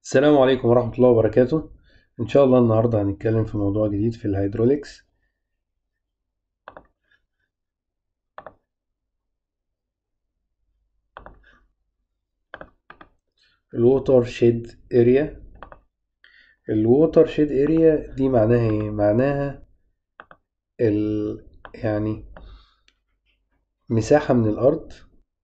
السلام عليكم ورحمة الله وبركاته إن شاء الله النهاردة هنتكلم في موضوع جديد في الهيدروليكس الووتر شيد اريا الووتر شيد اريا دي معناها ايه معناها ال يعني مساحة من الأرض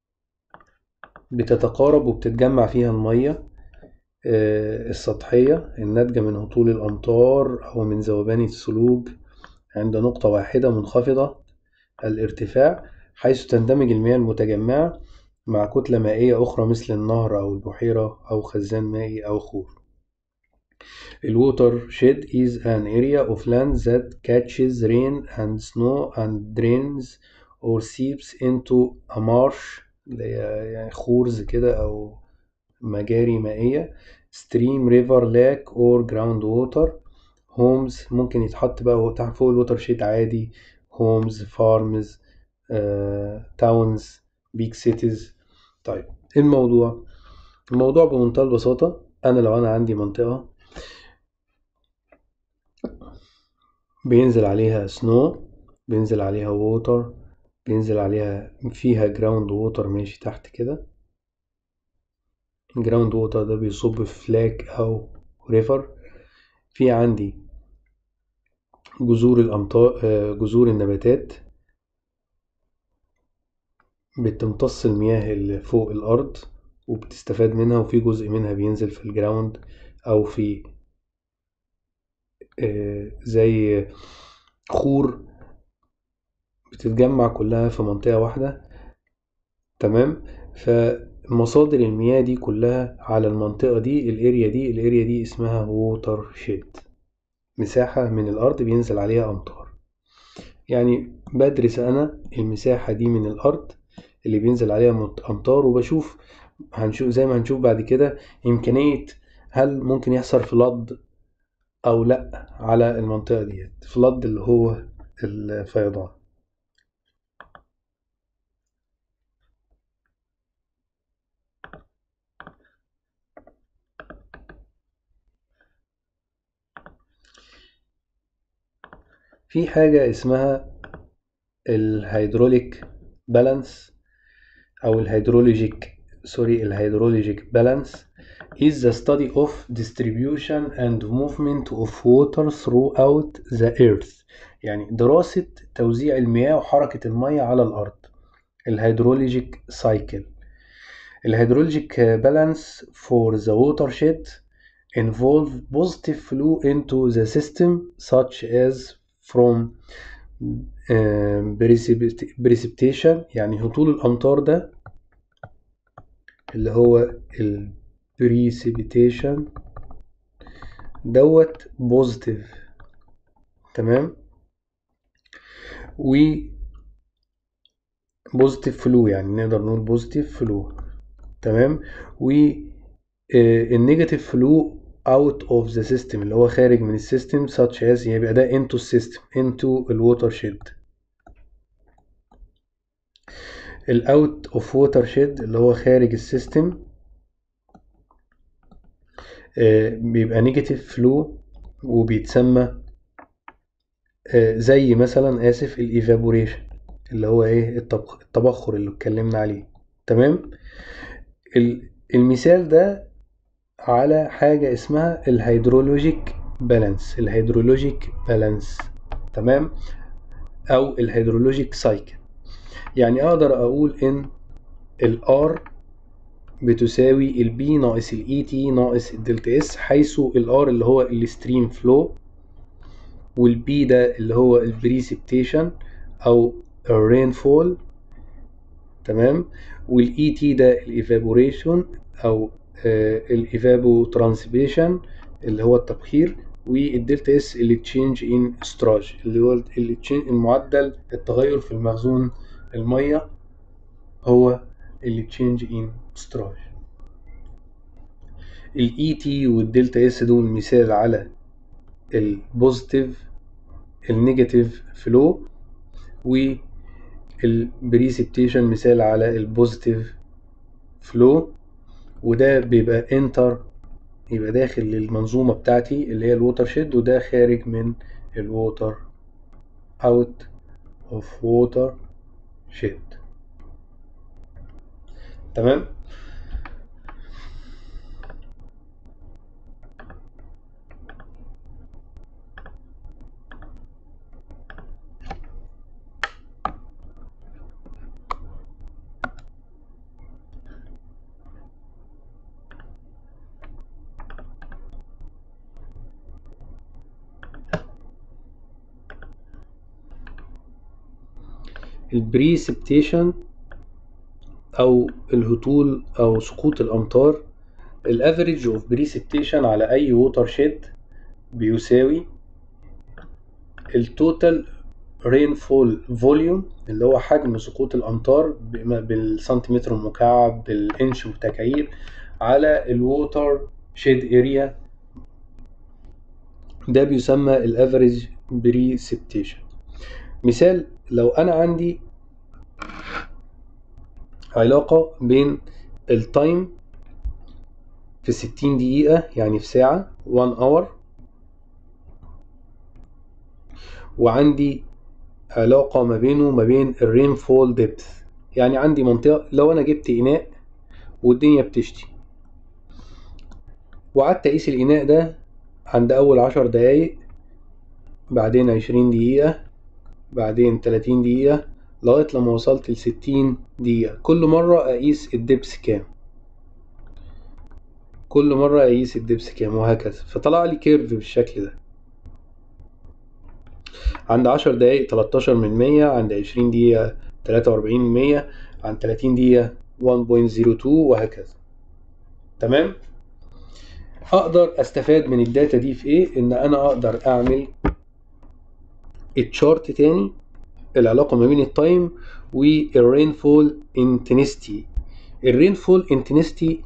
بتتقارب وبتتجمع فيها المية آه، السطحية الناتجة من هطول الأمطار أو من ذوبان الثلوج عند نقطة واحدة منخفضة الارتفاع حيث تندمج المياه المتجمعة مع كتلة مائية أخرى مثل النهر أو البحيرة أو خزان مائي أو خور. الووتر shed is an area of land that catches rain and snow and drains or seeps into a marsh اللي هي يعني خورز كده أو مجاري مائية stream river lake or ground water homes ممكن يتحط بقى تحت فوق الووتر شيد عادي homes farms uh, towns big cities طيب ايه الموضوع الموضوع بمنتهى البساطة أنا لو أنا عندي منطقة بينزل عليها سنو بينزل عليها ووتر بينزل عليها فيها جراوند ووتر ماشي تحت كده جراوند ووتر ده بيصب في لاك أو ريفر في عندي جذور الأمطار جذور النباتات بتمتص المياه اللي فوق الأرض وبتستفاد منها وفي جزء منها بينزل في الجراوند أو في زي خور بتتجمع كلها في منطقة واحدة تمام فمصادر المياه دي كلها على المنطقة دي الاريا دي الاريا دي اسمها ووتر شيد مساحة من الأرض بينزل عليها أمطار يعني بدرس أنا المساحة دي من الأرض اللي بينزل عليها أمطار وبشوف هنشوف زي ما هنشوف بعد كده إمكانية هل ممكن يحصل فلاد أو لأ على المنطقة ديت فلاد اللي هو الفيضان في حاجة اسمها الهيدروليك بالانس أو الهيدرولوجيك سوري الهيدرولوجيك بالانس is the study of distribution and movement of water throughout the earth يعني دراسة توزيع المياه وحركة المياه على الأرض الهيدرولوجيك سايكل الهيدرولوجيك بالانس for the watershed involve positive flow into the system such as from precipitation يعني هطول الأمطار ده اللي هو ال precipitation دوت بوزيتيف تمام و بوزيتيف فلو يعني نقدر نقول بوزيتيف فلو تمام و النيجاتيف فلو out of the system اللي هو خارج من السيستم such as يبقى ده into السيستم into الووتر شيد الاوت اوف ووتر شيد اللي هو خارج السيستم بيبقى نيجاتيف فلو وبيتسمى زي مثلا اسف الايفابوريشن اللي هو ايه التبخر اللي اتكلمنا عليه تمام المثال ده على حاجة اسمها الهيدرولوجيك بالانس الهيدرولوجيك بالانس تمام او الهيدرولوجيك سايكل يعني اقدر اقول ان الار بتساوي البي ناقص الاي تي ناقص الدلتا اس حيث الار اللي هو الستريم فلو والبي ده اللي هو البريسبتيشن او الرين فول تمام والاي تي ده الايفابوريشن او الايفابو ترانسبيشن اللي هو التبخير والدلتا اس اللي تشينج ان ستراج اللي هو المعدل التغير في المخزون الميه هو اللي تشينج ان ستراج الاي تي والدلتا اس دول مثال على البوزيتيف النيجاتيف فلو والبريسبتيشن مثال على البوزيتيف فلو وده بيبقى انتر يبقى داخل للمنظومة بتاعتي اللي هي الووتر شيد وده خارج من الووتر out of water shed تمام البريسبتيشن او الهطول او سقوط الامطار الافريج اوف بريسبتيشن على اي ووتر شيد بيساوي التوتال رينفول فوليوم اللي هو حجم سقوط الامطار بم- بالسنتيمتر المكعب بالانش والتكعيب على الووتر شيد اريا ده بيسمى الافريج بريسبتيشن مثال لو انا عندي علاقة بين التايم في 60 دقيقة يعني في ساعة 1 hour وعندي علاقة ما بينه ما بين الرينفول ديبث يعني عندي منطقة لو أنا جبت إناء والدنيا بتشتي وقعدت أقيس الإناء ده عند أول عشر دقايق بعدين عشرين دقيقة بعدين تلاتين دقيقة لغاية لما وصلت لستين دقيقة كل مرة أقيس الدبس كام كل مرة أقيس الدبس كام وهكذا فطلع لي كيرف بالشكل ده عند عشر دقايق تلاتاشر من مية عند عشرين دقيقة تلاتة وأربعين من مية عند تلاتين دقيقة 1.02 وهكذا تمام أقدر أستفاد من الداتا دي في إيه إن أنا أقدر أعمل التشارت تاني العلاقة ما بين التايم والرينفول انتنستي الرينفول انتنستي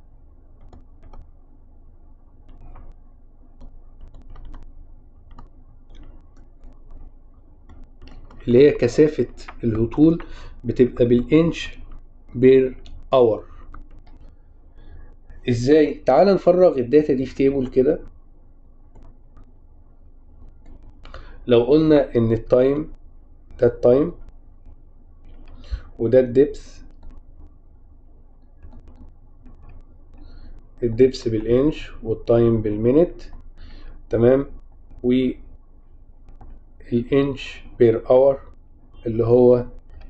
اللي هي كثافة الهطول بتبقى بالإنش بير اور ازاي تعال نفرغ الداتا دي في تيبل كده لو قلنا ان التايم ده التايم وده الدبث الدبث بالانش والتايم بالمينت تمام والانش بير اور اللي هو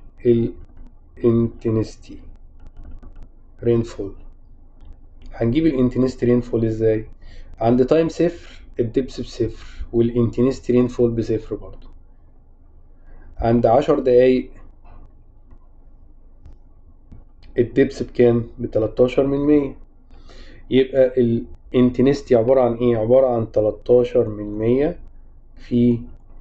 الانتنستي رينفول هنجيب الانتنستي رينفول ازاي عند تايم صفر الدبس بصفر والانتنستي رينفول بصفر برضو عند عشر دقايق الدبس بكام بتلاتاشر من مية يبقى الانتنستي عبارة عن ايه عبارة عن تلاتاشر من مية في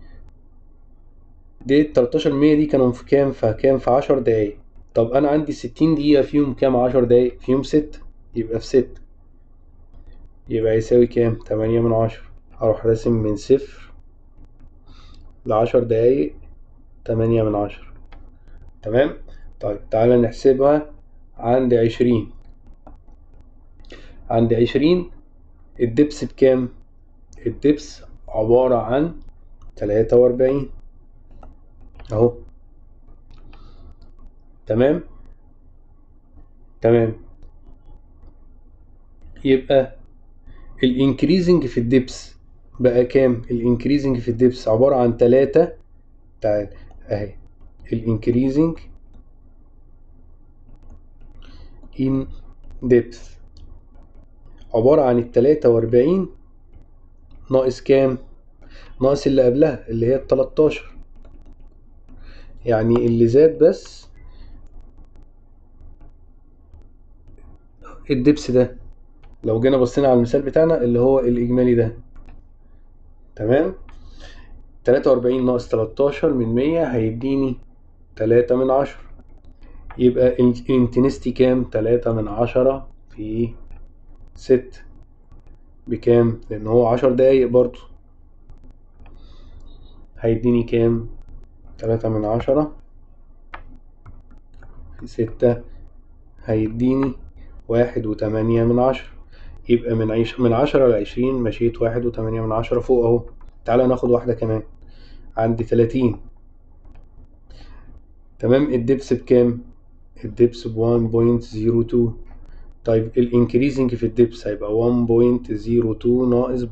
دي التلاتاشر من مية دي كانوا في كام في كام في عشر دقايق طب انا عندي ستين دقيقة فيهم كام عشر دقايق فيهم ستة يبقى في ستة يبقى يساوي كام تمانية من عشرة هروح راسم من صفر لعشر دقايق تمانية من عشرة تمام طيب تعالى نحسبها عند عشرين عند عشرين الدبس بكام الدبس عبارة عن تلاتة وأربعين أهو تمام تمام يبقى الانكريزنج في الدبس بقى كام الانكريزنج في الدبس عبارة عن تلاتة تعال اهي الانكريزنج in depth عبارة عن التلاتة وأربعين ناقص كام ناقص اللي قبلها اللي هي التلاتاشر يعني اللي زاد بس الدبس ده لو جينا بصينا على المثال بتاعنا اللي هو الإجمالي ده تمام تلاتة وأربعين ناقص تلاتاشر من مية هيديني تلاتة من عشرة يبقى الانتنستي كام تلاتة من عشرة في ست بكام لأن هو عشر دقايق برضو هيديني كام تلاتة من عشرة في ستة هيديني واحد وتمانية من عشرة يبقى من عيش من عشرة لعشرين مشيت واحد وتمانية من عشرة فوق اهو تعالى ناخد واحدة كمان عندي تلاتين تمام الدبس بكام الدبس ب 1.02 طيب الانكريزنج في الدبس هيبقى 1.02 ناقص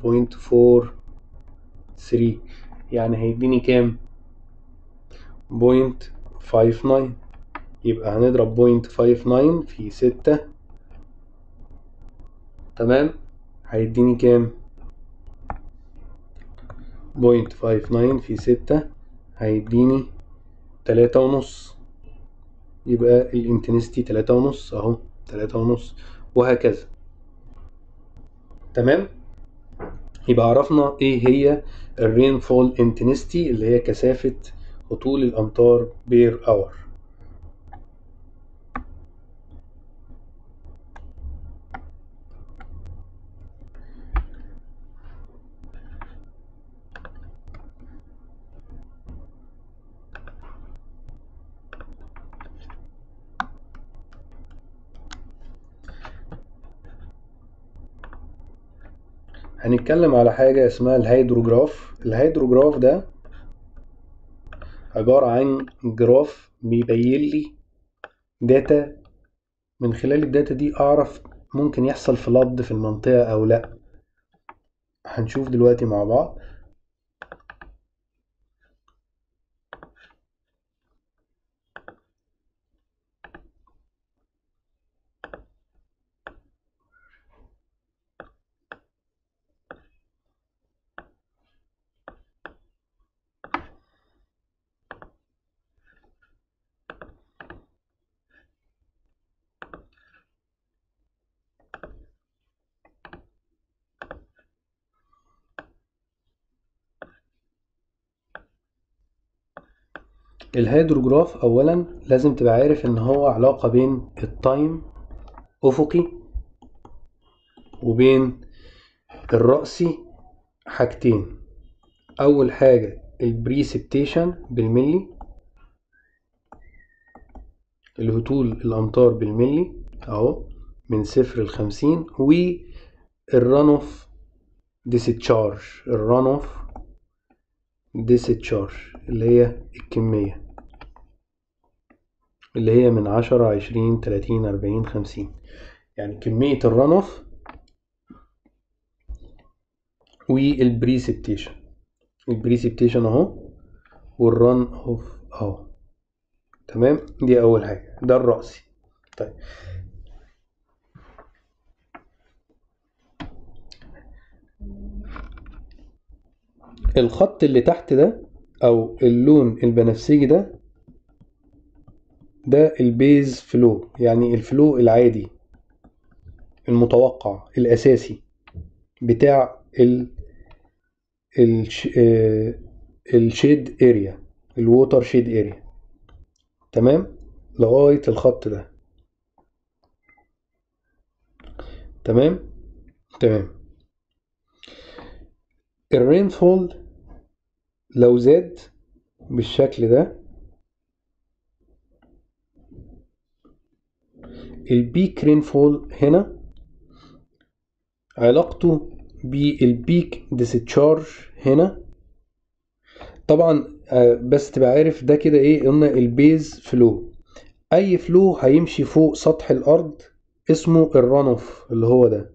0.43 يعني هيديني كام 0.59 يبقى هنضرب 0.59 في ستة تمام هيديني كام 0.59 في ستة هيديني تلاتة ونص يبقى الانتنستي تلاتة ونص اهو تلاتة ونص وهكذا تمام يبقى عرفنا ايه هي الرين فول انتنستي اللي هي كثافة هطول الامطار بير اور هنتكلم على حاجة اسمها الهيدروجراف الهيدروجراف ده عبارة عن جراف بيبين لي داتا من خلال الداتا دي أعرف ممكن يحصل فلاد في المنطقة أو لأ هنشوف دلوقتي مع بعض الهيدروجراف اولا لازم تبقى عارف ان هو علاقة بين التايم افقي وبين الرأسي حاجتين اول حاجة البريسبتيشن بالملي الهطول الامطار بالملي اهو من صفر لخمسين والران اوف ديستشارج الران اوف ديستشارج اللي هي الكمية اللي هي من عشرة عشرين تلاتين أربعين خمسين يعني كمية الرن اوف والبريسبتيشن البريسبتيشن اهو والرن اوف اهو تمام دي أول حاجة ده الرأسي طيب الخط اللي تحت ده او اللون البنفسجي ده ده البيز فلو يعني الفلو العادي المتوقع الاساسي بتاع ال الشيد اريا الووتر شيد اريا تمام لغايه الخط ده تمام تمام الرينفول لو زاد بالشكل ده البيك رينفول هنا علاقته بالبيك ديستشارج هنا طبعا بس تبقى عارف ده كده ايه قلنا البيز فلو اي فلو هيمشي فوق سطح الارض اسمه الران اوف اللي هو ده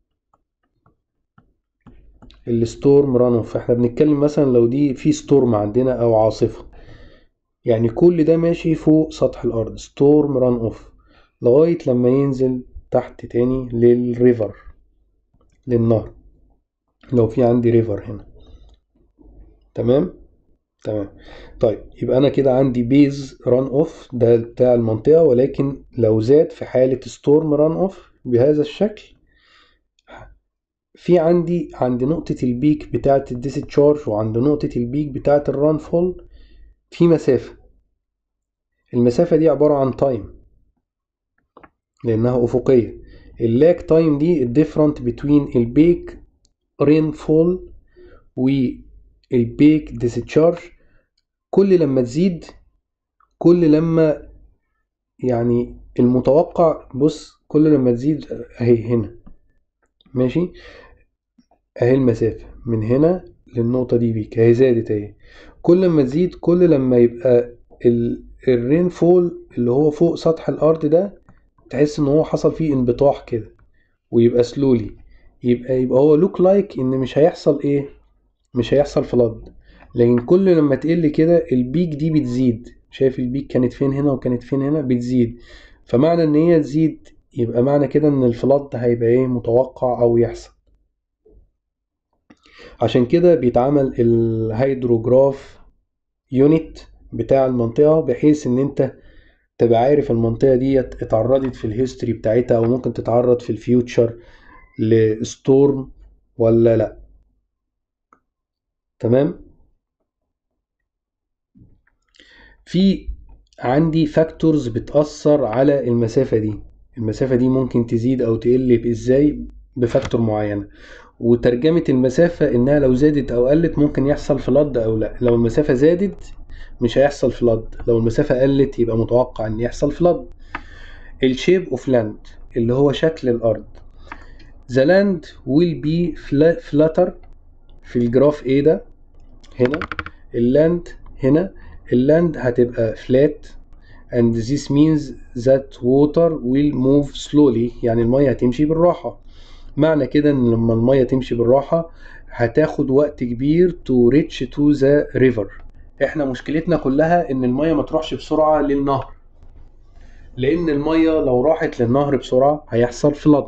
الستورم ران اوف احنا بنتكلم مثلا لو دي في ستورم عندنا او عاصفة يعني كل ده ماشي فوق سطح الارض ستورم ران اوف لغاية لما ينزل تحت تاني للريفر للنهر لو في عندي ريفر هنا تمام تمام طيب يبقى انا كده عندي بيز ران اوف ده بتاع المنطقة ولكن لو زاد في حالة ستورم ران اوف بهذا الشكل في عندي عند نقطة البيك بتاعة الديستشارج وعند نقطة البيك بتاعة الران فول في مسافة المسافة دي عبارة عن تايم لأنها أفقية اللاك تايم دي الديفرنت بتوين البيك رين فول والبيك ديستشارج كل لما تزيد كل لما يعني المتوقع بص كل لما تزيد اهي هنا ماشي اهي المسافة من هنا للنقطة دي بيك اهي زادت اهي كل ما تزيد كل لما يبقى ال... الرين فول اللي هو فوق سطح الارض ده تحس ان هو حصل فيه انبطاح كده ويبقى سلولي يبقى يبقى هو لوك لايك ان مش هيحصل ايه مش هيحصل فلاد لكن كل لما تقل كده البيك دي بتزيد شايف البيك كانت فين هنا وكانت فين هنا بتزيد فمعنى ان هي تزيد يبقى معنى كده ان الفلاد هيبقى ايه متوقع او يحصل عشان كده بيتعمل الهيدروجراف يونت بتاع المنطقة بحيث ان انت تبقى عارف المنطقة دي اتعرضت في الهيستوري بتاعتها او ممكن تتعرض في الفيوتشر لستورم ولا لا تمام في عندي فاكتورز بتأثر على المسافة دي المسافة دي ممكن تزيد أو تقل بإزاي بفاكتور معينة وترجمة المسافة إنها لو زادت أو قلت ممكن يحصل فلاد أو لا لو المسافة زادت مش هيحصل فلاد لو المسافة قلت يبقى متوقع إن يحصل فلاد الشيب اوف لاند اللي هو شكل الأرض The land will be flatter في الجراف A ده هنا اللاند هنا اللاند هتبقى flat and this means that water will move slowly يعني المية هتمشي بالراحة معنى كده ان لما المية تمشي بالراحة هتاخد وقت كبير to reach to the river احنا مشكلتنا كلها ان المية ما تروحش بسرعة للنهر لان المية لو راحت للنهر بسرعة هيحصل فلد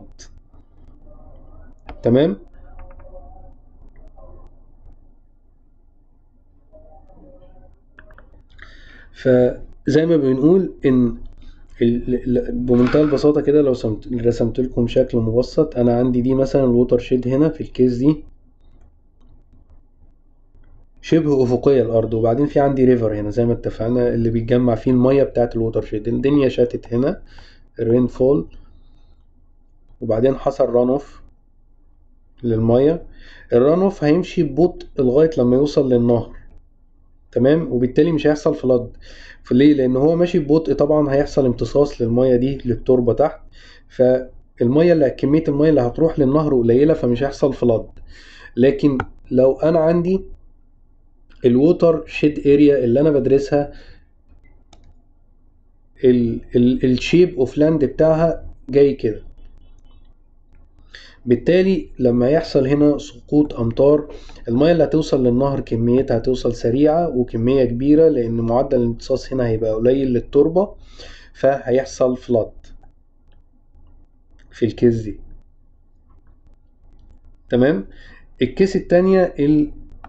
تمام فزي ما بنقول ان بمنتهى البساطه كده لو رسمت لكم شكل مبسط انا عندي دي مثلا الووتر شيد هنا في الكيس دي شبه افقيه الارض وبعدين في عندي ريفر هنا زي ما اتفقنا اللي بيتجمع فيه الميه بتاعه الووتر شيد الدنيا شاتت هنا الرين فول وبعدين حصل ران اوف للميه الران اوف هيمشي ببطء لغايه لما يوصل للنهر تمام وبالتالي مش هيحصل فلاد فليه لان هو ماشي ببطء طبعا هيحصل امتصاص للميه دي للتربه تحت فالميه اللي كميه الميه اللي هتروح للنهر قليله فمش هيحصل فلاد لكن لو انا عندي الووتر شيد اريا اللي انا بدرسها الشيب اوف لاند بتاعها جاي كده بالتالي لما يحصل هنا سقوط امطار المياه اللي هتوصل للنهر كميتها هتوصل سريعة وكمية كبيرة لان معدل الامتصاص هنا هيبقى قليل للتربة فهيحصل فلاد في الكيس دي تمام الكيس التانية ال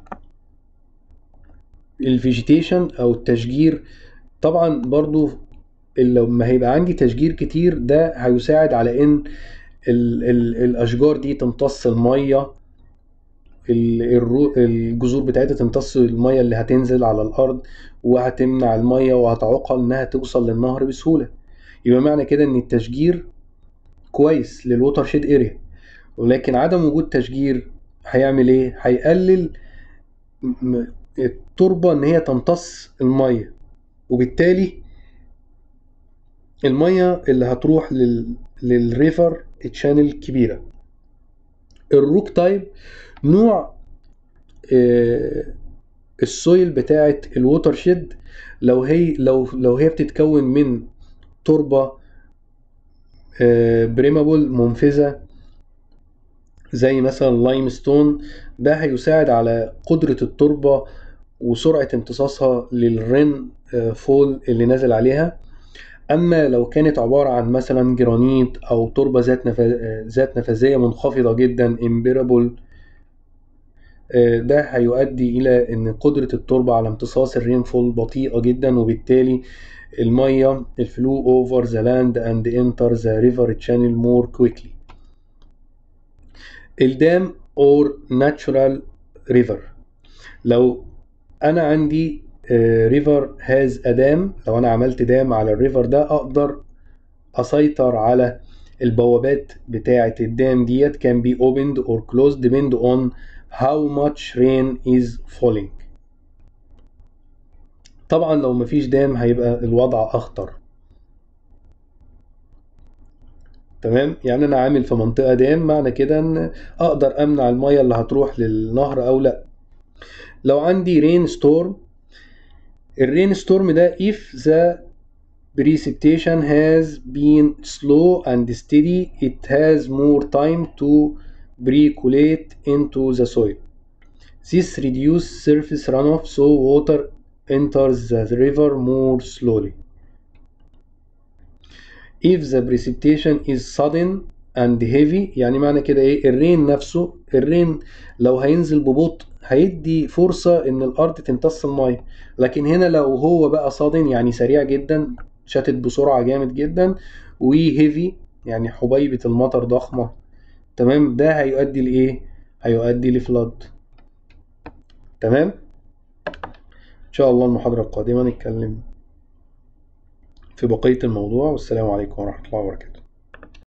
الفيجيتيشن او التشجير طبعا برضو لما هيبقى عندي تشجير كتير ده هيساعد على ان ال ال الاشجار دي تمتص الميه الجذور بتاعتها تمتص الميه اللي هتنزل على الارض وهتمنع الميه وهتعوقها انها توصل للنهر بسهوله يبقى معنى كده ان التشجير كويس للوتر شيد اريا ولكن عدم وجود تشجير هيعمل ايه هيقلل التربه ان هي تمتص الميه وبالتالي الميه اللي هتروح لل للريفر تشانل كبيرة الروك تايب نوع آه السويل بتاعة الووتر شيد لو هي لو لو هي بتتكون من تربة آه بريمابل منفذة زي مثلا اللايم ستون ده هيساعد على قدرة التربة وسرعة امتصاصها للرين آه فول اللي نازل عليها اما لو كانت عباره عن مثلا جرانيت او تربه ذات نف... ذات نفاذيه منخفضه جدا امبيرابل ده هيؤدي الى ان قدره التربه على امتصاص الرينفول بطيئه جدا وبالتالي الميه الفلو اوفر ذا لاند اند انتر ذا ريفر تشانل مور كويكلي الدام اور ناتشورال ريفر لو انا عندي ريفر هاز ادام لو انا عملت دام على الريفر ده اقدر اسيطر على البوابات بتاعة الدام ديت can be opened or closed depend on how much rain is falling طبعا لو مفيش دام هيبقى الوضع اخطر تمام يعني انا عامل في منطقه دام معنى كده ان اقدر امنع الميه اللي هتروح للنهر او لا لو عندي رين ستورم الرين ستورم ده if the precipitation has been slow and steady it has more time to percolate into the soil this reduces surface runoff so water enters the river more slowly if the precipitation is sudden and heavy يعني معنى كده ايه الرين نفسه الرين لو هينزل ببطء هيدي فرصة ان الارض تمتص المية لكن هنا لو هو بقى صادن يعني سريع جدا شاتت بسرعة جامد جدا وهيفي يعني حبيبة المطر ضخمة تمام ده هيؤدي لايه هيؤدي لفلاد تمام ان شاء الله المحاضرة القادمة نتكلم في بقية الموضوع والسلام عليكم ورحمة الله وبركاته